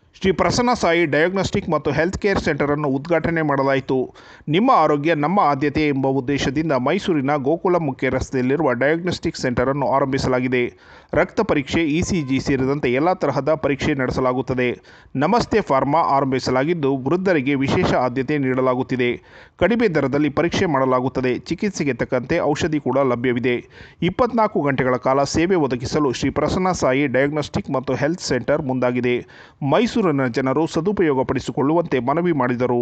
Shri Prasanna Sai diagnostic ಮತ್ತು health care ಸೆಂಟರನ್ನು ಉದ್ಘಾಟನೆ ಮಾಡಲಾಯಿತು ನಿಮ್ಮ ಆರೋಗ್ಯ ನಮ್ಮ ಆದ್ಯತೆ ಎಂಬ ಉದ್ದೇಶದಿಂದ ಮೈಸೂರಿನ ಗೋಕುಲ ಮುಖ್ಯ ರಸ್ತೆಯಲ್ಲಿರುವ ಡಯಾಗ್ನೋಸ್ಟಿಕ್ ಸೆಂಟರನ್ನು ಆರಂಭಿಸಲಾಗಿದೆ ರಕ್ತ ಪರೀಕ್ಷೆ ಇಸಿಜಿ ಸೇರಿದಂತೆ ಎಲ್ಲ ತರಹದ ಪರೀಕ್ಷೆ ನಡೆಸಲಾಗುತ್ತದೆ ನಮಸ್ತೆ ಫಾರ್ಮಾ ಆರಂಭಿಸಲಾಗಿದ್ದು ವೃದ್ಧರಿಗೆ ವಿಶೇಷ ಆದ್ಯತೆ ನೀಡಲಾಗುತ್ತಿದೆ ಕಡಿಮೆ ದರದಲ್ಲಿ ಪರೀಕ್ಷೆ ಮಾಡಲಾಗುತ್ತದೆ ಚಿಕಿತ್ಸೆಗೆ ತಕ್ಕಂತೆ ಔಷಧಿ ಕೂಡ ಲಭ್ಯವಿದೆ ಇಪ್ಪತ್ನಾಲ್ಕು ಗಂಟೆಗಳ ಕಾಲ ಸೇವೆ ಒದಗಿಸಲು ಶ್ರೀ ಪ್ರಸನ್ನ ಸಾಯಿ ಡಯಾಗ್ನೋಸ್ಟಿಕ್ ಮತ್ತು ಹೆಲ್ತ್ ಸೆಂಟರ್ ಮುಂದಾಗಿದೆ ಮೈಸೂರಿನ ಜನರು ಸದುಪಯೋಗಪಡಿಸಿಕೊಳ್ಳುವಂತೆ ಮನವಿ ಮಾಡಿದರು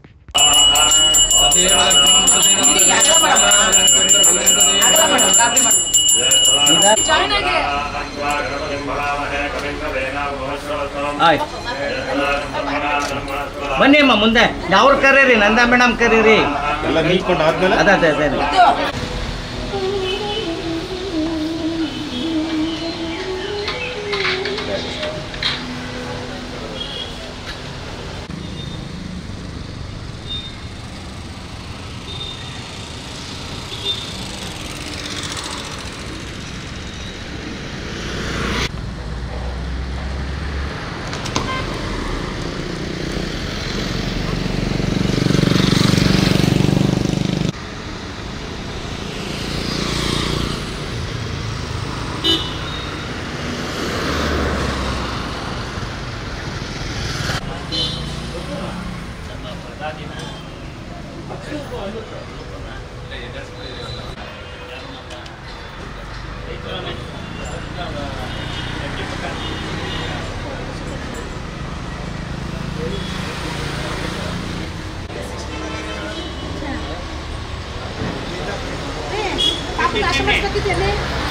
ಆಯ್ತು ಬನ್ನಿ ಅಮ್ಮ ಮುಂದೆ ಅವ್ರು ಕರೀರಿ ನಂದ ಮೇಡಮ್ ಕರೀರಿ ಎಲ್ಲ ನಿಲ್ಕೊಂಡು ಆದ್ಮೇಲೆ ಅದೇ ಅದೇ ಅದೇ ಕಾಪು ನಾಶ ಮಾಡ್ಕೊತಿದ್ದೇನೆ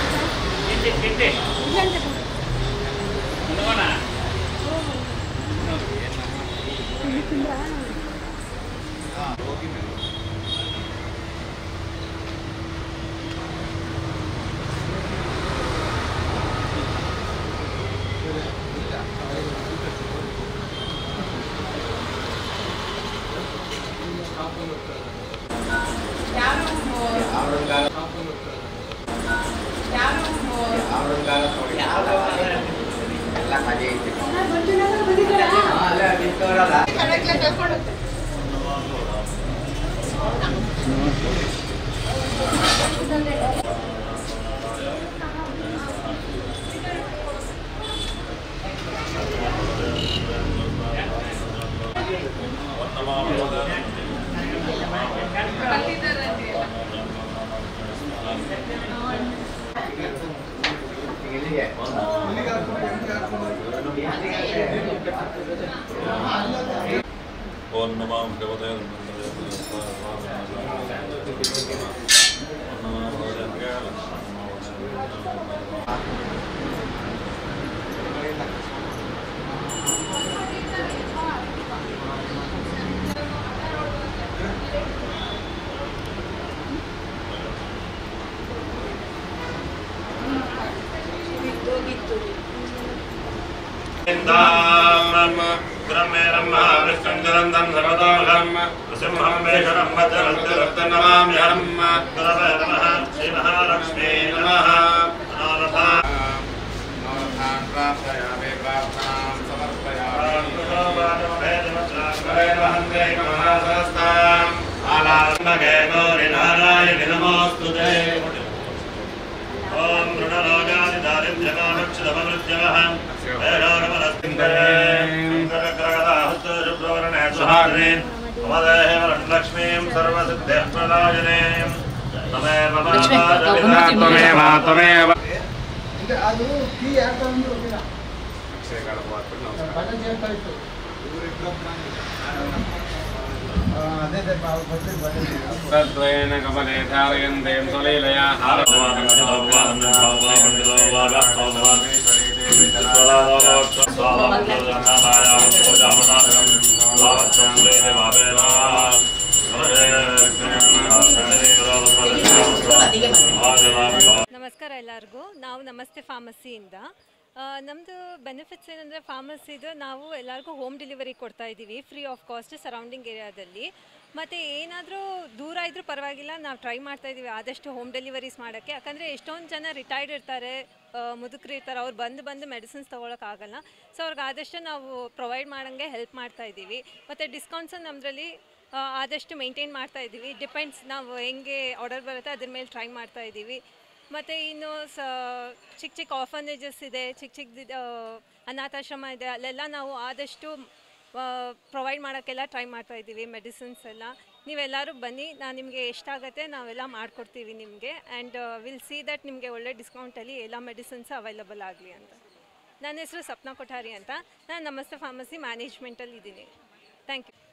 ಓಂ ನಮೋ ಭಗವತೆ ಓಂ ದೃಢರೋಗಾದಿದಾರಿದ್ರ್ಯಕಾಮಕ್ಷದಮೃತ್ಯವಃ ಲಕ್ಷ್ಮೀಂ ಸರ್ವಸಿದ್ಧೇಃ ಪ್ರದಾಯನೇಂ ತಮೇವ ತಮೇವ ಅದು ಕೀ ಯಾಕೆ ಅಂದ್ರೆ ಗೊತ್ತಿಲ್ಲ ಬಟನ್ ಸೇರ್ತಾ ಇತ್ತು ಆ, ಅದೇ ಅದೇ ಅವ್ರು ಬರ್ತಿದ್ದು ಬಟನ್ ತದ್ವೇನ ಕಮಲೆ ಧಾರಯಂದೇಂ ಸ್ವಲೀಲಯಾ ನಮಸ್ಕಾರ ಎಲ್ಲರಿಗೂ ನಾವು ನಮಸ್ತೆ ಫಾರ್ಮಸಿಯಿಂದ ನಮ್ಮದು ಬೆನಿಫಿಟ್ಸ್ ಏನಂದರೆ ಫಾರ್ಮಸಿದು ನಾವು ಎಲ್ಲರಿಗೂ ಹೋಮ್ ಡೆಲಿವರಿ ಕೊಡ್ತಾ ಇದ್ದೀವಿ ಫ್ರೀ ಆಫ್ ಕಾಸ್ಟ್ ಸರೌಂಡಿಂಗ್ ಏರಿಯಾದಲ್ಲಿ ಮತ್ತು ಏನಾದರೂ ದೂರ ಇದ್ದರೂ ಪರವಾಗಿಲ್ಲ ನಾವು ಟ್ರೈ ಮಾಡ್ತಾ ಇದ್ದೀವಿ ಆದಷ್ಟು ಹೋಮ್ ಡೆಲಿವರೀಸ್ ಮಾಡೋಕ್ಕೆ ಯಾಕಂದರೆ ಎಷ್ಟೊಂದು ಜನ ರಿಟೈರ್ಡ್ ಇರ್ತಾರೆ ಮುದುಕರು ಇರ್ತಾರೆ ಅವ್ರು ಬಂದು ಬಂದು ಮೆಡಿಸಿನ್ಸ್ ತೊಗೊಳಕ್ಕಾಗಲ್ಲ ಸೊ ಅವ್ರಿಗೆ ಆದಷ್ಟು ನಾವು ಪ್ರೊವೈಡ್ ಮಾಡೋಂಗೆ ಹೆಲ್ಪ್ ಮಾಡ್ತಾ ಇದ್ದೀವಿ ಮತ್ತು ಡಿಸ್ಕೌಂಟ್ಸ್ ನಮ್ಮದ್ರಲ್ಲಿ ಆದಷ್ಟು ಮೇಂಟೈನ್ ಮಾಡ್ತಾ ಇದ್ದೀವಿ ಡಿಪೆಂಡ್ಸ್ ನಾವು ಹೆಂಗೆ ಆರ್ಡರ್ ಬರುತ್ತೆ ಅದ್ರ ಮೇಲೆ ಟ್ರೈ ಮಾಡ್ತಾ ಇದ್ದೀವಿ ಮತ್ತು ಇನ್ನು ಸ ಚಿಕ್ಕ ಚಿಕ್ಕ ಆಫನೇಜಸ್ ಇದೆ ಚಿಕ್ಕ ಚಿಕ್ಕದಿದೆ ಅನಾಥಾಶ್ರಮ ಇದೆ ಅಲ್ಲೆಲ್ಲ ನಾವು ಆದಷ್ಟು ಪ್ರೊವೈಡ್ ಮಾಡೋಕ್ಕೆಲ್ಲ ಟ್ರೈ ಮಾಡ್ತಾ ಇದ್ದೀವಿ ಮೆಡಿಸಿನ್ಸ್ ಎಲ್ಲ ನೀವೆಲ್ಲರೂ ಬನ್ನಿ ನಾನು ನಿಮಗೆ ಎಷ್ಟಾಗುತ್ತೆ ನಾವೆಲ್ಲ ಮಾಡಿಕೊಡ್ತೀವಿ ನಿಮಗೆ ಆ್ಯಂಡ್ ವಿಲ್ ಸಿ ದಟ್ ನಿಮಗೆ ಒಳ್ಳೆ ಡಿಸ್ಕೌಂಟಲ್ಲಿ ಎಲ್ಲ ಮೆಡಿಸಿನ್ಸ್ ಅವೈಲಬಲ್ ಆಗಲಿ ಅಂತ ನನ್ನ ಹೆಸರು ಸಪ್ನಾ ಕೊಠಾರಿ ಅಂತ ನಾನು ನಮಸ್ತೆ ಫಾರ್ಮಸಿ ಮ್ಯಾನೇಜ್ಮೆಂಟಲ್ಲಿ ಇದ್ದೀನಿ ಥ್ಯಾಂಕ್ ಯು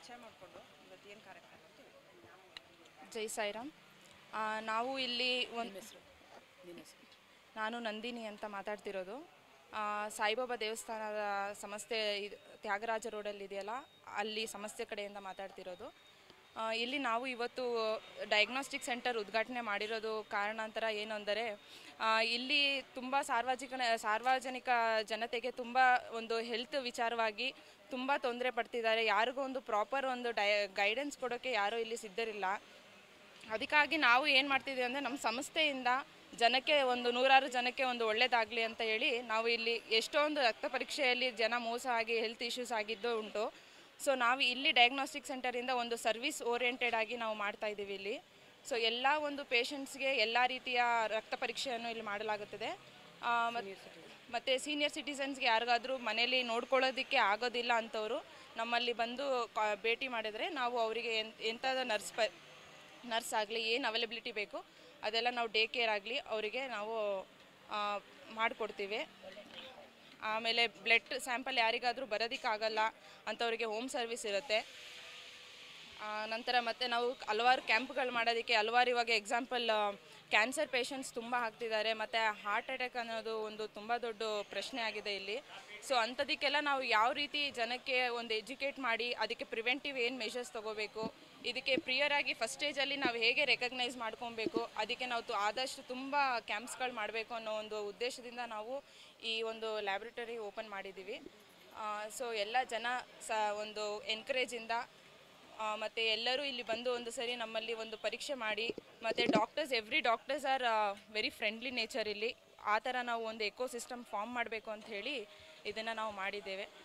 ಜೈ ಸಾಯಿರಾಮ್ ಆ, ನಾವು ಇಲ್ಲಿ ಒಂದು ನಾನು ನಂದಿನಿ ಅಂತ ಮಾತಾಡ್ತಿರೋದು ಆ, ಸಾಯಿಬಾಬಾ ದೇವಸ್ಥಾನದ ಸಂಸ್ಥೆ ಇದು ತ್ಯಾಗರಾಜ ರೋಡಲ್ಲಿ ಇದೆಯಲ್ಲ ಅಲ್ಲಿ ಸಂಸ್ಥೆ ಕಡೆಯಿಂದ ಮಾತಾಡ್ತಿರೋದು ಆ, ಇಲ್ಲಿ ನಾವು ಇವತ್ತು ಡಯಾಗ್ನೋಸ್ಟಿಕ್ ಸೆಂಟರ್ ಉದ್ಘಾಟನೆ ಮಾಡಿರೋದು ಕಾರಣಾಂತರ ಏನು ಅಂದರೆ ಆ, ಇಲ್ಲಿ ತುಂಬ ಸಾರ್ವಜನಿಕ ಸಾರ್ವಜನಿಕ ಜನತೆಗೆ ತುಂಬ ಒಂದು ಹೆಲ್ತ್ ವಿಚಾರವಾಗಿ ತುಂಬ ತೊಂದರೆ ಪಡ್ತಿದ್ದಾರೆ ಯಾರಿಗೂ ಒಂದು ಪ್ರಾಪರ್ ಒಂದು ಡಯ ಗೈಡೆನ್ಸ್ ಕೊಡೋಕ್ಕೆ ಯಾರೂ ಇಲ್ಲಿ ಸಿದ್ಧರಿಲ್ಲ ಅದಕ್ಕಾಗಿ ನಾವು ಏನು ಮಾಡ್ತಿದ್ದೀವಿ ಅಂದರೆ ನಮ್ಮ ಸಂಸ್ಥೆಯಿಂದ ಜನಕ್ಕೆ ಒಂದು ನೂರಾರು ಜನಕ್ಕೆ ಒಂದು ಒಳ್ಳೇದಾಗಲಿ ಅಂತ ಹೇಳಿ ನಾವು ಇಲ್ಲಿ ಎಷ್ಟೊಂದು ರಕ್ತ ಪರೀಕ್ಷೆಯಲ್ಲಿ ಜನ ಮೋಸ ಆಗಿ ಹೆಲ್ತ್ ಇಶ್ಯೂಸ್ ಆಗಿದ್ದು ಉಂಟು ಸೊ ನಾವು ಇಲ್ಲಿ ಡಯಾಗ್ನೋಸ್ಟಿಕ್ ಸೆಂಟರಿಂದ ಒಂದು ಸರ್ವಿಸ್ ಓರಿಯೆಂಟೆಡ್ ಆಗಿ ನಾವು ಮಾಡ್ತಾ ಇದ್ದೀವಿ ಇಲ್ಲಿ ಸೊ ಎಲ್ಲ ಒಂದು ಪೇಷಂಟ್ಸ್ಗೆ ಎಲ್ಲ ರೀತಿಯ ರಕ್ತ ಪರೀಕ್ಷೆಯನ್ನು ಇಲ್ಲಿ ಮಾಡಲಾಗುತ್ತದೆ ಆ, ಮತ್- ಮತ್ತು ಸೀನಿಯರ್ ಸಿಟಿಸನ್ಸ್ಗೆ ಯಾರಿಗಾದರೂ ಮನೇಲಿ ನೋಡ್ಕೊಳ್ಳೋದಕ್ಕೆ ಆಗೋದಿಲ್ಲ ಅಂಥವ್ರು ನಮ್ಮಲ್ಲಿ ಬಂದು ಕಾ- ಭೇಟಿ ಮಾಡಿದರೆ ನಾವು ಅವರಿಗೆ ಎಂತ ಎಂಥದ ನರ್ಸ್ ಪ ನರ್ಸ್ ಆಗಲಿ ಏನು ಅವೈಲಬಿಲಿಟಿ ಬೇಕು ಅದೆಲ್ಲ ನಾವು ಡೇ ಕೇರ್ ಆಗಲಿ ಅವರಿಗೆ ನಾವು ಮಾಡಿಕೊಡ್ತೀವಿ ಆಮೇಲೆ ಬ್ಲಡ್ ಸ್ಯಾಂಪಲ್ ಯಾರಿಗಾದರೂ ಬರೋದಕ್ಕಾಗಲ್ಲ ಅಂಥವ್ರಿಗೆ ಹೋಮ್ ಸರ್ವಿಸ್ ಇರುತ್ತೆ ಆ, ನಂತರ ಮತ್ತೆ ನಾವು ಹಲವಾರು ಕ್ಯಾಂಪ್ಗಳು ಮಾಡೋದಕ್ಕೆ ಹಲವಾರು ಇವಾಗ ಎಕ್ಸಾಂಪಲ್ ಕ್ಯಾನ್ಸರ್ ಪೇಷಂಟ್ಸ್ ತುಂಬ ಆಗ್ತಿದ್ದಾರೆ ಮತ್ತು ಹಾರ್ಟ್ ಅಟ್ಯಾಕ್ ಅನ್ನೋದು ಒಂದು ತುಂಬ ದೊಡ್ಡ ಪ್ರಶ್ನೆ ಆಗಿದೆ ಇಲ್ಲಿ ಸೊ ಅಂಥದಕ್ಕೆಲ್ಲ ನಾವು ಯಾವ ರೀತಿ ಜನಕ್ಕೆ ಒಂದು ಎಜುಕೇಟ್ ಮಾಡಿ ಅದಕ್ಕೆ ಪ್ರಿವೆಂಟಿವ್ ಏನು ಮೆಷರ್ಸ್ ತೊಗೋಬೇಕು ಇದಕ್ಕೆ ಪ್ರಿಯರ್ ಆಗಿ ಫಸ್ಟ್ ಸ್ಟೇಜಲ್ಲಿ ನಾವು ಹೇಗೆ ರೆಕಗ್ನೈಸ್ ಮಾಡ್ಕೊಬೇಕು ಅದಕ್ಕೆ ನಾವು ತು- ಆದಷ್ಟು ತುಂಬ ಕ್ಯಾಂಪ್ಸ್ಗಳು ಮಾಡಬೇಕು ಅನ್ನೋ ಒಂದು ಉದ್ದೇಶದಿಂದ ನಾವು ಈ ಒಂದು ಲ್ಯಾಬ್ರೇಟರಿ ಓಪನ್ ಮಾಡಿದ್ದೀವಿ ಸೊ ಎಲ್ಲ ಜನ ಸ ಒಂದು ಎನ್ಕರೇಜಿಂದ ಆ, ಮತ್ತೆ ಎಲ್ಲರೂ ಇಲ್ಲಿ ಬಂದು ಒಂದು ಸರಿ ನಮ್ಮಲ್ಲಿ ಒಂದು ಪರೀಕ್ಷೆ ಮಾಡಿ ಮತ್ತು doctors every doctors are very friendly nature ಇಲ್ಲಿ ಆ ಥರ ನಾವು ಒಂದು ಎಕೋ ಸಿಸ್ಟಮ್ ಫಾರ್ಮ್ ಮಾಡಬೇಕು ಅಂತ ಹೇಳಿ ಇದನ್ನು ನಾವು ಮಾಡಿದ್ದೇವೆ